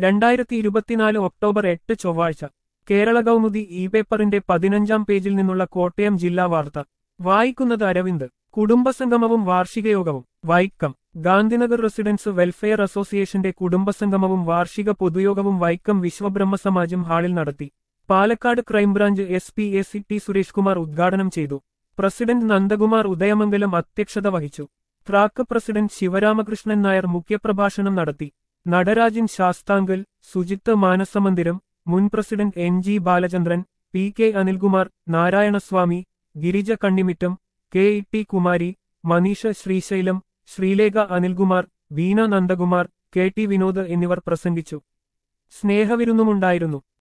രണ്ടായിരത്തി ഇരുപത്തിനാല് ഒക്ടോബർ എട്ട് ചൊവ്വാഴ്ച കേരള കൗമുദി ഇ പേപ്പറിന്റെ പതിനഞ്ചാം പേജിൽ നിന്നുള്ള കോട്ടയം ജില്ലാ വാർത്ത വായിക്കുന്നത് അരവിന്ദ് കുടുംബസംഗമവും വാർഷികയോഗവും വൈക്കം ഗാന്ധിനഗർ റെസിഡൻസ് വെൽഫെയർ അസോസിയേഷന്റെ കുടുംബസംഗമവും വാർഷിക പൊതുയോഗവും വൈക്കം വിശ്വബ്രഹ്മ സമാജം ഹാളിൽ നടത്തി Palakkad crime branch S P A C T Suresh Kumar ഉദ്ഘാടനം ചെയ്തു പ്രസിഡന്റ് നന്ദകുമാർ ഉദയമംഗലം അധ്യക്ഷത വഹിച്ചു ട്രാക്ക് പ്രസിഡന്റ് ശിവരാമകൃഷ്ണൻ നായർ മുഖ്യപ്രഭാഷണം നടത്തി നടരാജൻ ശാസ്താങ്കൽ സുജിത്ത് മാനസമന്ദിരം മുൻ president N G Balachandran P K Anilkumar Narayanaswamy Girija Kannimittam K E T Kumari Maneesha Sreesailam Sreelekha Anilkumar Veena Nandakumar K T Vinod എന്നിവർ പ്രസംഗിച്ചു സ്നേഹവിരുന്നുമുണ്ടായിരുന്നു